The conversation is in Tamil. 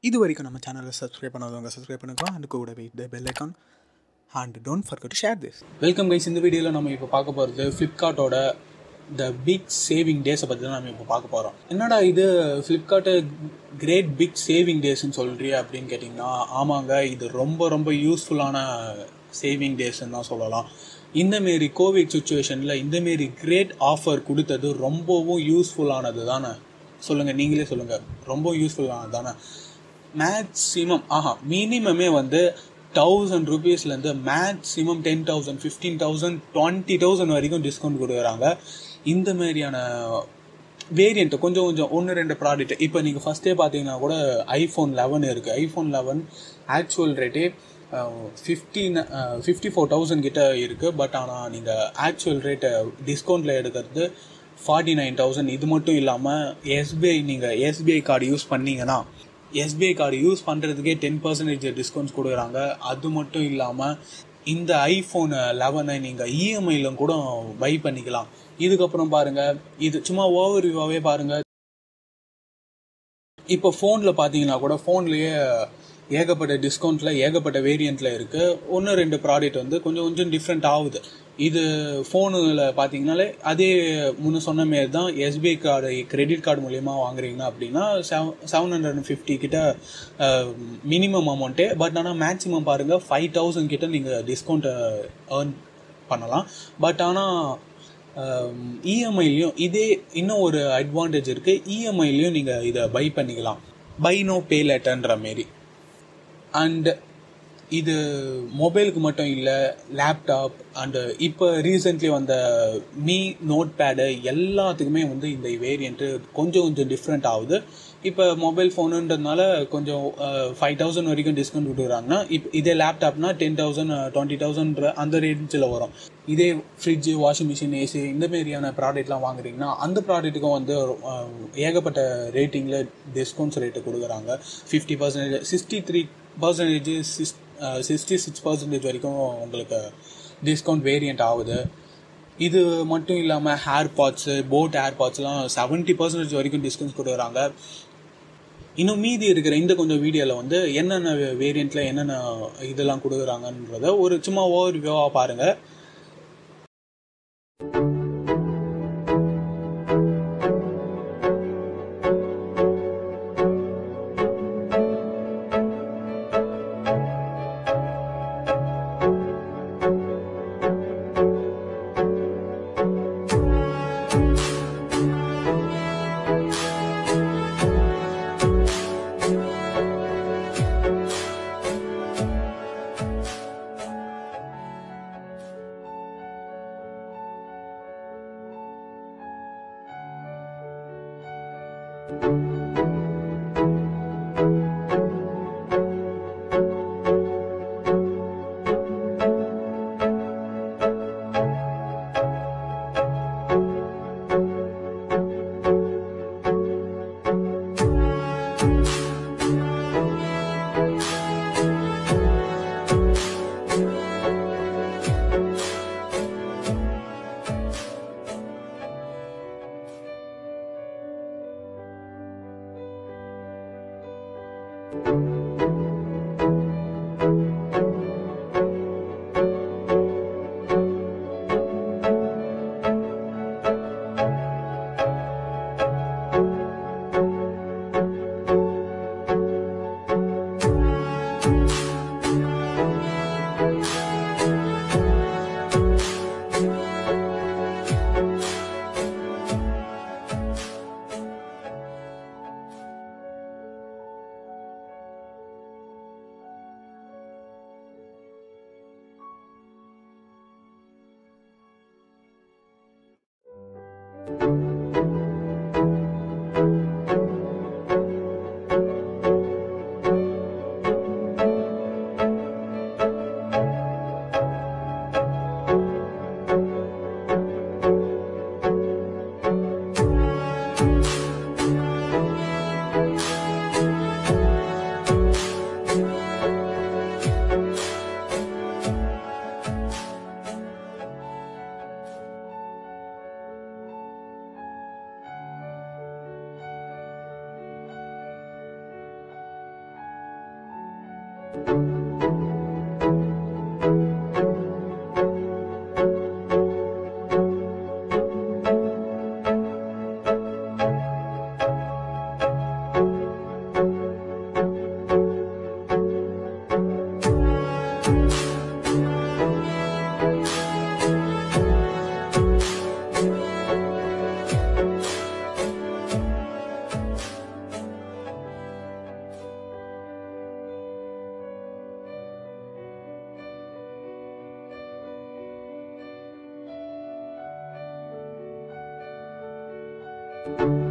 இது வரைக்கும் நம்ம சேனலை சப்ஸ்கிரைப் பண்ணாதவங்க சப்ஸ்கிரைப் பண்ணுங்க அண்ட் கூடவே இந்த bell icon and don't forget to share this welcome guys இந்த வீடியோவில் நம்ம இப்போ பார்க்க போகிறது ஃப்ளிப்கார்ட்டோட த பிக் சேவிங் டேஸை பற்றி தான் நம்ம இப்போ பார்க்க போகிறோம் என்னடா இது ஃப்ளிப்கார்ட்டு கிரேட் பிக் சேவிங் டேஸ்ன்னு சொல்கிறியா அப்படின்னு கேட்டிங்கன்னா ஆமாங்க இது ரொம்ப ரொம்ப யூஸ்ஃபுல்லான சேவிங் டேஸ்ன்னு தான் சொல்லலாம் இந்தமாரி கோவிட் சுச்சுவேஷனில் இந்தமாரி கிரேட் ஆஃபர் கொடுத்தது ரொம்பவும் யூஸ்ஃபுல்லானது தானே சொல்லுங்கள் நீங்களே சொல்லுங்கள் ரொம்ப யூஸ்ஃபுல்லானது தானே மேக்ஸிமம் ஆஹா மினிமமே வந்து தௌசண்ட் ருபீஸ்லேருந்து maximum ten thousand fifteen thousand twenty thousand வரைக்கும் டிஸ்கவுண்ட் கொடுக்குறாங்க இந்த மாதிரியான வேரியண்ட் கொஞ்சம் கொஞ்சம் ஒன்று ரெண்டு ப்ராடக்ட் இப்போ நீங்கள் ஃபஸ்ட்டே பார்த்தீங்கன்னா கூட ஐஃபோன் லெவன் இருக்குது ஐஃபோன் லெவன் ஆக்சுவல் ரேட்டே ஃபிஃப்டீன் ஃபிஃப்டி ஃபோர் தௌசண்ட் கிட்ட இருக்குது பட் ஆனால் நீங்கள் ஆக்சுவல் ரேட்டை டிஸ்கவுண்ட்டில் எடுக்கிறது ஃபார்ட்டி நைன் தௌசண்ட் இது மட்டும் இல்லாமல் எஸ்பிஐ நீங்கள் எஸ்பிஐ கார்டு யூஸ் பண்ணீங்கன்னா எஸ்பிஐ கார்டு யூஸ் பண்ணுறதுக்கே டென் பர்சன்டேஜ் டிஸ்கவுண்ட்ஸ் கொடுக்குறாங்க அது மட்டும் இல்லாமல் இந்த ஐஃபோன் லெவனை நீங்கள் இஎம்ஐல கூட பை பண்ணிக்கலாம் இதுக்கப்புறம் பாருங்கள் இது சும்மா ஓவர் வியூவாகவே பாருங்கள் இப்போ ஃபோனில் பார்த்தீங்கன்னா கூட ஃபோன்லேயே ஏகப்பட்ட டிஸ்கவுண்ட்டில் ஏகப்பட்ட வேரியண்ட்டில் இருக்குது ஒன்று ரெண்டு ப்ராடக்ட் வந்து கொஞ்சம் கொஞ்சம் டிஃப்ரெண்ட் ஆகுது இது ஃபோனில் பார்த்தீங்கனாலே அதே முன்ன சொன்ன மாரி தான் எஸ்பிஐ கார்டு கிரெடிட் கார்டு மூலயமா வாங்குறீங்க அப்படின்னா seven seven hundred and fifty கிட்ட மினிமம் அமௌண்ட்டே பட் ஆனால் மேக்ஸிமம் பாருங்கள் ஃபைவ் தௌசண்ட் கிட்ட நீங்கள் டிஸ்கவுண்ட்டை ஏர்ன் பண்ணலாம் பட் ஆனால் இஎம்ஐலையும் இதே இன்னும் ஒரு அட்வான்டேஜ் இருக்குது இஎம்ஐலையும் நீங்கள் இதை பை பண்ணிக்கலாம் பை நோ பே லேட்டர்ன்ற மாரி அண்ட் இது மொபைலுக்கு மட்டும் இல்லை லேப்டாப் அண்டு இப்போ ரீசெண்ட்லி வந்த மீ நோட் பேடு எல்லாத்துக்குமே வந்து இந்த வேரியண்ட்டு கொஞ்சம் கொஞ்சம் டிஃப்ரெண்ட் ஆகுது இப்போ மொபைல் ஃபோனுன்றதுனால கொஞ்சம் ஃபைவ் தௌசண்ட் வரைக்கும் டிஸ்கவுண்ட் கொடுக்குறாங்கன்னா இப்போ இதே லேப்டாப்னா டென் தௌசண்ட் டுவெண்ட்டி தௌசண்ட்ற அந்த ரேஞ்சில் வரும் இதே ஃப்ரிட்ஜு வாஷிங் மிஷின் ஏசி இந்த மாரியான ப்ராடக்ட்லாம் வாங்குறீங்கன்னா அந்த ப்ராடக்ட்டுக்கும் வந்து ஏகப்பட்ட ரேட்டிங்கில் டிஸ்கவுண்ட்ஸ் ரேட்டு கொடுக்குறாங்க fifty percentage sixty three percentage six sixty six percentage வரைக்கும் உங்களுக்கு டிஸ்கவுண்ட் வேரியண்ட் ஆகுது இது மட்டும் இல்லாமல் ஹேர் பாட்ஸு போட் ஹேர் பாட்ஸ்லாம் செவன்ட்டி பர்சன்டேஜ் வரைக்கும் டிஸ்கவுண்ட்ஸ் கொடுக்குறாங்க இன்னும் மீதி இருக்கிற இந்த கொஞ்சம் வீடியோவில் வந்து என்னென்ன வேரியண்ட்டில் என்னென்ன இதெல்லாம் கொடுக்குறாங்கன்றத ஒரு சும்மா ஓவர் வியூவாக பாருங்கள் thank you